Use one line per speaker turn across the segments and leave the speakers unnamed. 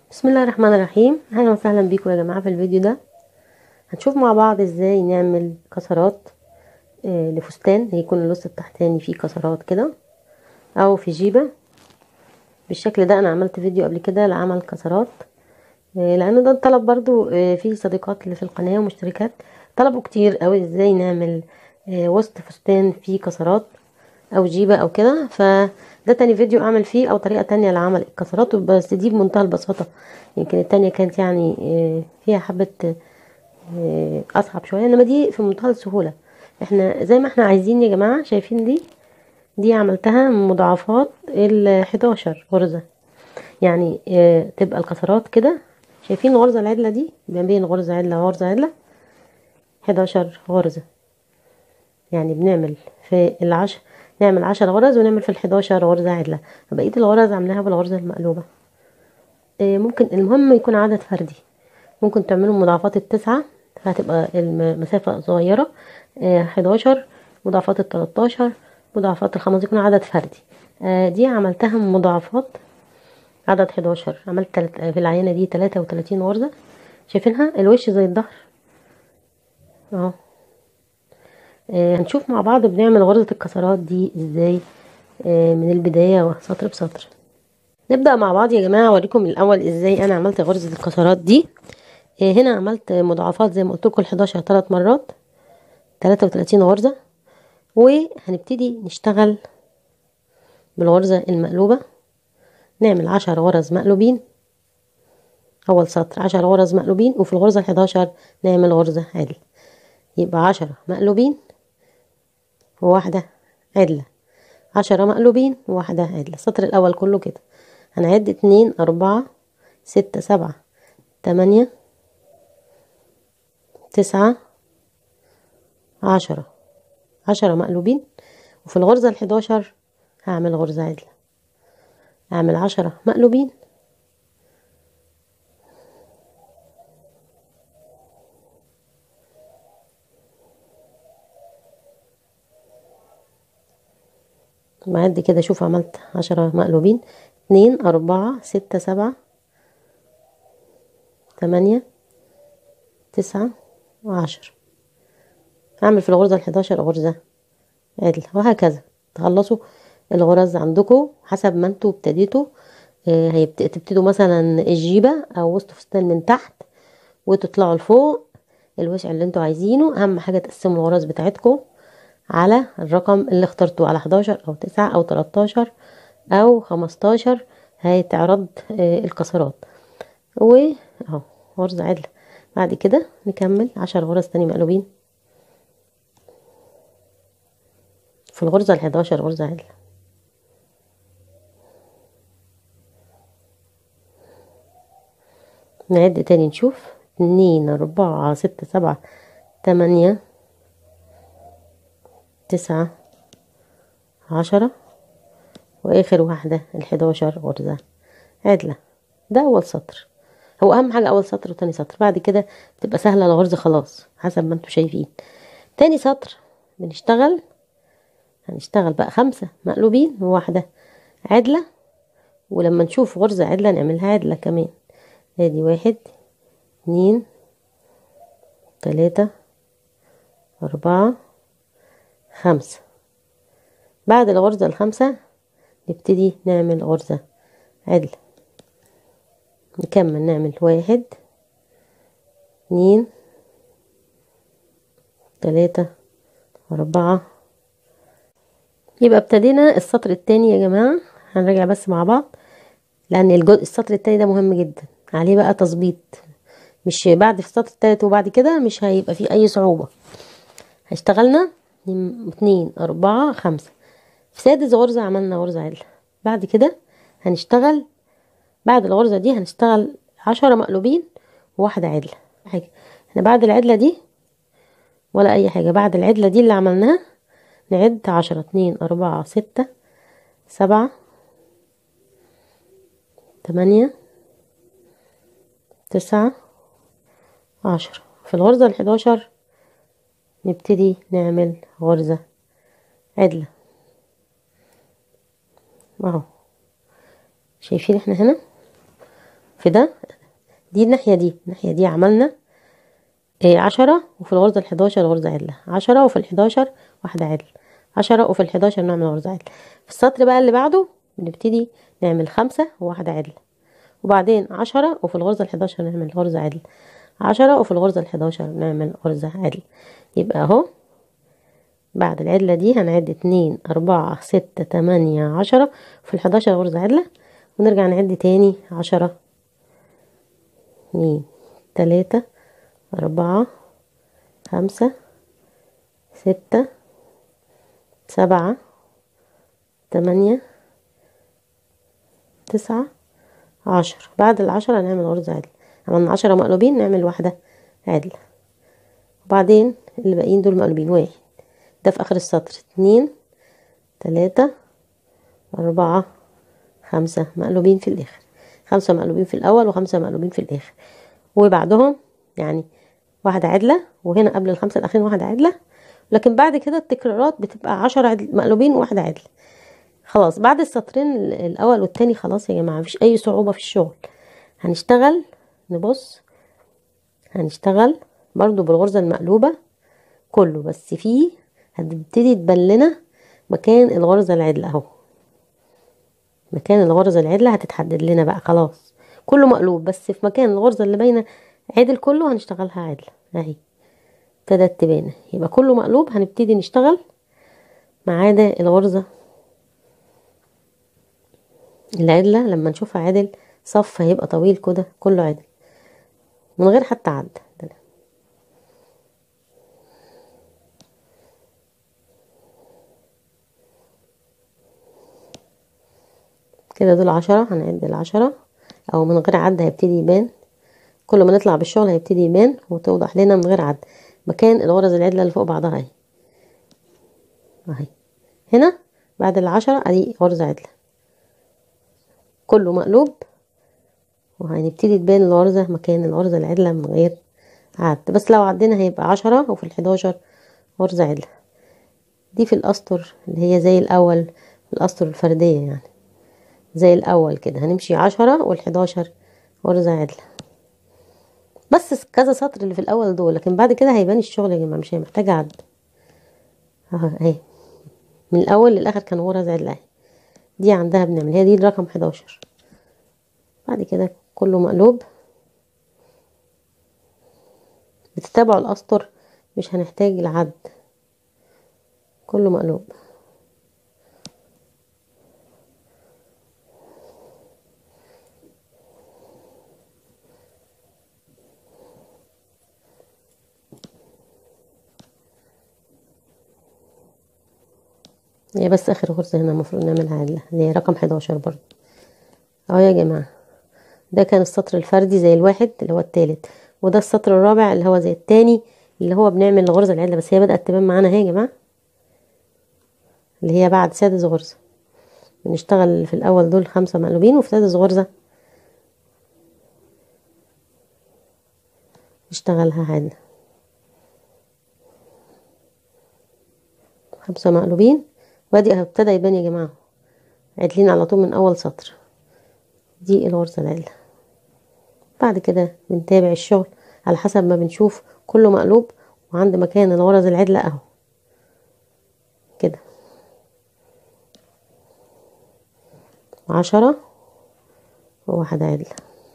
بسم الله الرحمن الرحيم اهلا وسهلا بيكم يا جماعه في الفيديو ده هنشوف مع بعض ازاي نعمل كسرات آه، لفستان هيكون اللص التحتاني فيه كسرات كده او في جيبه بالشكل ده انا عملت فيديو قبل كده لعمل كسرات آه، لان ده طلب برضو آه، في صديقات اللي في القناه ومشتركات طلبوا كتير قوي ازاي نعمل آه، وسط فستان فيه كسرات او جيبه او كده فده تاني فيديو اعمل فيه او طريقه تانية لعمل الكسرات بس دي بمنتهى البساطه يمكن التانية كانت يعني آه، فيها حبه آه، اصعب شويه انما دي في منتهى السهوله احنا زي ما احنا عايزين يا جماعه شايفين دي دي عملتها مضاعفات ال 11 غرزه يعني آه، تبقى الكسرات كده شايفين الغرزه العدله دي ما بين غرزه عدله وغرزه عدله 11 غرزه يعني بنعمل في العشر نعمل عشر غرز ونعمل في الحداشر غرزة عدلة بقية الغرز عاملاها بالغرزة المقلوبة إيه ممكن المهم يكون عدد فردي ممكن تعملوا مضاعفات التسعة فهتبقى المسافة صغيرة إيه حداشر مضاعفات التلاتاشر مضاعفات الخمس يكون عدد فردي آه دي عملتها مضاعفات عدد حداشر عملت تلت في العينة دي تلاتة وتلاتين غرزة شايفينها الوش زي الظهر اهو آه هنشوف مع بعض بنعمل غرزة الكسرات دي ازاي آه من البداية سطر بسطر نبدأ مع بعض يا جماعة اوريكم الاول ازاي انا عملت غرزة الكسرات دي آه هنا عملت مضاعفات زي ما قلت لكم 11 ثلاث مرات 33 غرزة وهنبتدي نشتغل بالغرزة المقلوبة نعمل عشر غرز مقلوبين اول سطر عشر غرز مقلوبين وفي الغرزة الحداشر نعمل غرزة عدل يبقى عشرة مقلوبين وواحدة عدلة عشرة مقلوبين وواحدة عدلة السطر الأول كله كده هنعد اتنين أربعة ستة سبعة تمانية تسعة عشرة عشرة مقلوبين وفي الغرزة الحداشر هعمل غرزة عدلة أعمل عشرة مقلوبين بعد كده شوف عملت عشرة مقلوبين اتنين أربعة ستة سبعة تمانية تسعة وعشرة هعمل في الغرزة الحداشر غرزة عدلة وهكذا تخلصوا الغرز عندكم حسب ما انتوا ابتديتوا اه هتبتدوا مثلا الجيبة او وسط فستان من تحت وتطلعوا لفوق الوسع اللي انتوا عايزينه اهم حاجة تقسموا الغرز بتاعتكم على الرقم اللي اخترتوه على 11 او 9 او 13 او 15 هيتعرض آه الكسرات واهو غرزة عدلة بعد كده نكمل عشر غرز تاني مقلوبين في الغرزة الحداشر غرزة عدلة نعد تاني نشوف اتنين اربعة ستة سبعة تمانية تسعة عشرة واخر واحدة الحداشر غرزة عدلة ده اول سطر هو اهم حاجة اول سطر وتاني سطر بعد كده بتبقى سهلة الغرزة خلاص حسب ما انتوا شايفين تاني سطر بنشتغل هنشتغل بقى خمسة مقلوبين وواحدة عدلة ولما نشوف غرزة عدلة نعملها عدلة كمان ادي واحد اتنين تلاتة اربعة خمسة بعد الغرزة الخامسة نبتدي نعمل غرزة عدل نكمل نعمل واحد اتنين تلاتة أربعة يبقى ابتدينا السطر التاني يا جماعة هنراجع بس مع بعض لأن الجزء السطر التاني ده مهم جدا عليه بقى تظبيط مش بعد في السطر التالت وبعد كده مش هيبقى فيه أي صعوبة اشتغلنا اتنين أربعة خمسة في سادس غرزة عملنا غرزة عدلة بعد كده هنشتغل بعد الغرزة دي هنشتغل عشرة مقلوبين وواحدة عدلة حاجة احنا بعد العدلة دي ولا أي حاجة بعد العدلة دي اللي عملناها نعد عشرة اتنين أربعة ستة سبعة تمانية تسعة عشرة في الغرزة الحداشر نبتدي نعمل غرزة عدلة اهو شايفين احنا هنا في ده دي الناحية دي الناحية دي عملنا إيه عشرة وفي الغرزة الحداشر غرزة عدلة عشرة وفي الحداشر واحدة عدل عشرة وفي الحداشر نعمل غرزة عدل في السطر بقى اللي بعده بنبتدي نعمل خمسة وواحدة عدل وبعدين عشرة وفي الغرزة الحداشر نعمل غرزة عدل عشرة وفي الغرزة الحداشر نعمل غرزة عدل يبقى اهو بعد العدلة دي هنعد اتنين اربعة ستة تمانية عشرة في الحداشر غرزة عدلة ونرجع نعد تاني عشرة اتنين تلاتة أربعة خمسة ستة سبعة تمانية تسعة عشر بعد العشرة نعمل غرزة عدل عملنا عشرة مقلوبين نعمل واحدة عدل وبعدين اللي باقيين دول مقلوبين واحد ده في آخر السطر اتنين تلاتة أربعة خمسة مقلوبين في الآخر خمسة مقلوبين في الأول وخمسة مقلوبين في الآخر وبعدهم يعني واحدة عدلة وهنا قبل الخمسة الأخيرين واحدة عدلة لكن بعد كده التكرارات بتبقى عشرة عدل مقلوبين وواحدة عدلة خلاص بعد السطرين الأول والتاني خلاص يا جماعة مفيش أي صعوبة في الشغل هنشتغل نبص هنشتغل برضو بالغرزة المقلوبة كله بس فيه هتبتدي تبان لنا مكان الغرزة العدلة اهو مكان الغرزة العدلة هتتحدد لنا بقى خلاص كله مقلوب بس في مكان الغرزة اللي باينة عدل كله هنشتغلها عدلة اهي ابتدت تبان يبقى كله مقلوب هنبتدي نشتغل ما عدا الغرزة العدلة لما نشوفها عدل صف هيبقى طويل كده كله عدل من غير حتى عد كده دول عشرة هنعد العشرة او من غير عد هيبتدي يبان كل ما نطلع بالشغل هيبتدي يبان وتوضح لنا من غير عد مكان الغرز العدلة اللي فوق بعضها اهي اهي هنا بعد العشرة ادي غرزة عدلة كله مقلوب وهنبتدي تبان الغرزة مكان الغرزة العدلة من غير عد بس لو عدينا هيبقى عشرة وفي الحداشر غرزة عدلة دي في الأسطر اللي هي زي الأول الأسطر الفردية يعني زي الأول كده هنمشي عشرة والحداشر غرزة عدلة بس كذا سطر اللي في الأول دول لكن بعد كده هيبان الشغل يا جماعة مش محتاج عد اهو اهي من الأول للآخر كان غرز عدلة اهي دي عندها بنعمل هي دي الرقم حداشر بعد كده كله مقلوب بتتابعوا الأسطر مش هنحتاج العد كله مقلوب هي بس اخر غرزة هنا المفروض نعملها عدلة اللي هي رقم حداشر برضو اهو يا جماعة ده كان السطر الفردي زي الواحد اللي هو التالت وده السطر الرابع اللي هو زي التاني اللي هو بنعمل الغرزة العدلة بس هي بدأت تبان معانا اهي يا جماعة اللي هي بعد سادس غرزة بنشتغل في الأول دول خمسة مقلوبين وفي سادس غرزة نشتغلها عدلة خمسة مقلوبين وادي اهو ابتدى يبان يا جماعة عدلين على طول من أول سطر دي الغرزة العدلة بعد كده بنتابع الشغل على حسب ما بنشوف كله مقلوب وعند مكان الغرز العدلة اهو كده عشرة وواحدة عدلة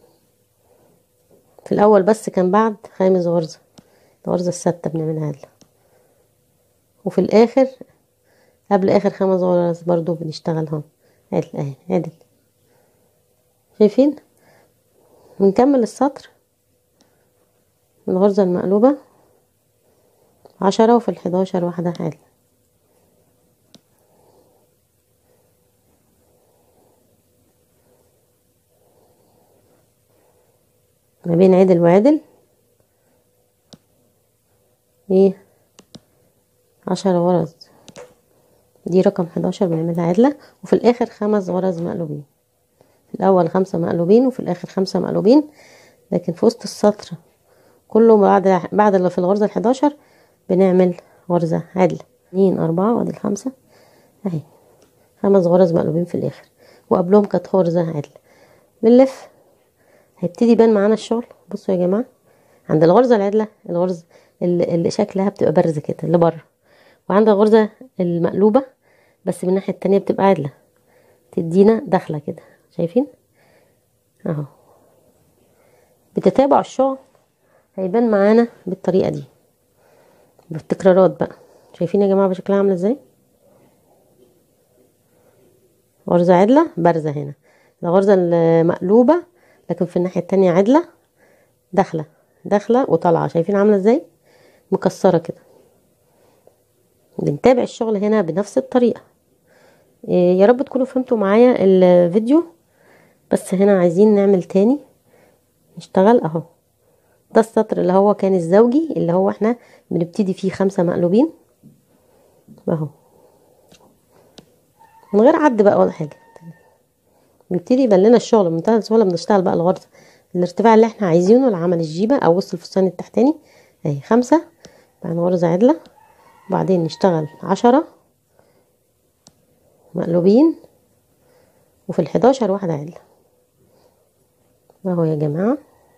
في الأول بس كان بعد خامس غرزة الغرزة الستة بنعملها عدلة وفي الآخر قبل آخر خمس غرز برضو بنشتغلهم عدل اهي عدل شايفين بنكمل السطر من الغرزة المقلوبة عشرة وفي الحداشر واحدة عدل ما بين عدل وعدل ايه عشرة غرز دي رقم حداشر بنعملها عدلة وفي الآخر خمس غرز مقلوبين في الأول خمسة مقلوبين وفي الآخر خمسة مقلوبين لكن في وسط السطر كله بعد بعد اللي في الغرزة الحداشر بنعمل غرزة عدلة اتنين أربعة وادي الخمسة اهي خمس غرز مقلوبين في الآخر وقبلهم كانت غرزة عدلة بنلف هيبتدي يبان معانا الشغل بصوا يا جماعه عند الغرزه العدله الغرزه اللي اللي شكلها بتبقى بارزه كده اللي بره وعند الغرزه المقلوبه بس من الناحيه التانية بتبقى عدله تدينا داخله كده شايفين اهو بتتابع الشغل هيبان معانا بالطريقه دي بالتكرارات بقى شايفين يا جماعه بشكلها عامله ازاي غرزه عدله بارزه هنا الغرزه المقلوبه لكن في الناحيه التانية عدله داخله داخله وطالعه شايفين عامله ازاي مكسره كده بنتابع الشغل هنا بنفس الطريقه إيه يا رب تكونوا فهمتوا معايا الفيديو بس هنا عايزين نعمل تاني نشتغل اهو ده السطر اللي هو كان الزوجي اللي هو احنا بنبتدي فيه خمسة مقلوبين اهو من غير عد بقى ولا حاجة بنبتدي يبان لنا الشغل بمنتهى السهولة بنشتغل بقى الغرزة الارتفاع اللي احنا عايزينه لعمل الجيبة او وسط الفستان التحتاني اهي خمسة بعد غرزة عدلة وبعدين نشتغل عشرة مقلوبين وفي الحداشر واحدة عدلة اهو يا جماعة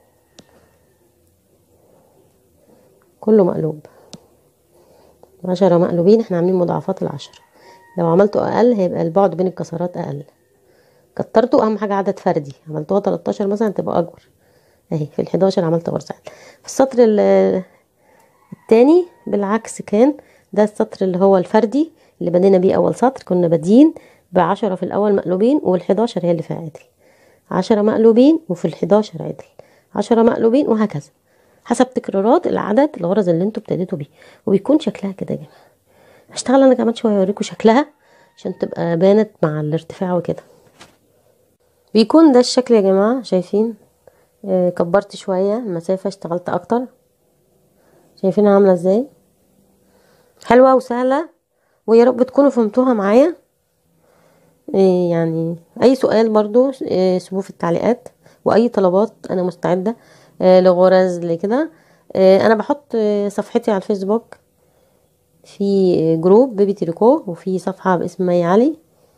كله مقلوب عشرة مقلوبين احنا عاملين مضاعفات العشرة لو عملته اقل هيبقى البعد بين الكسرات اقل كترته اهم حاجة عدد فردي عملتوها 13 مثلا تبقى اكبر اهي في الحداشر عملت غرزة في السطر التاني بالعكس كان ده السطر اللي هو الفردي اللي بدينا بيه اول سطر كنا بادئين بعشرة في الاول مقلوبين والحداشر هي اللي فيها عدل عشرة مقلوبين وفي الحداشر عدل عشرة مقلوبين وهكذا حسب تكرارات العدد الغرز اللي انتوا ابتديتوا بيه وبيكون شكلها كده يا جماعه هشتغل انا كمان شويه اوريكم شكلها عشان تبقى بانت مع الارتفاع وكده بيكون ده الشكل يا جماعه شايفين آه كبرت شويه المسافه اشتغلت اكتر شايفينها عامله ازاي حلوه وسهله ويا رب تكونوا فهمتوها معايا آه يعني اي سؤال برضو آه سيبوه في التعليقات واي طلبات انا مستعده لغرز لكده انا بحط صفحتي على الفيسبوك في جروب بيبي تريكو وفي صفحة باسم مي علي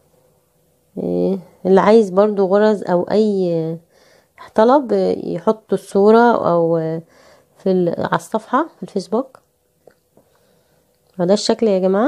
اللي عايز برضو غرز او اي طلب يحط الصورة او في على الصفحة في الفيسبوك فده الشكل يا جماعة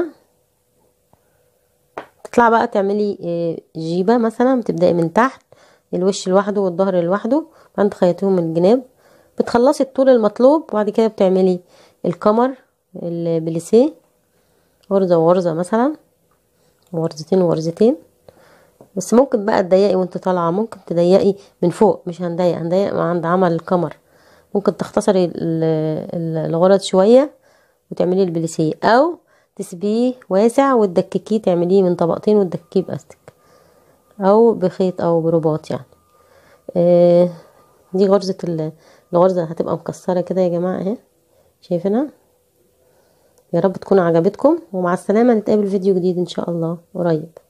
تطلع بقى تعملي جيبة مثلا بتبدأي من تحت الوش لوحده والظهر لوحده بعد تخيطيهم من الجناب بتخلصي الطول المطلوب وبعد كده بتعملي الكمر البليسيه غرزة وغرزة مثلا وغرزتين وغرزتين بس ممكن بقى تضيقي وانت طالعة ممكن تضيقي من فوق مش هنضيق هنضيق عند عمل الكمر ممكن تختصري الغرز شوية وتعملي البليسيه او تسبيه واسع وتدككيه تعمليه من طبقتين وتدككيه باستك او بخيط او برباط يعني آه دي غرزة الغرزة هتبقى مكسرة كده يا جماعة اهي شايفينها يا رب تكون عجبتكم ومع السلامة نتقابل فيديو جديد ان شاء الله قريب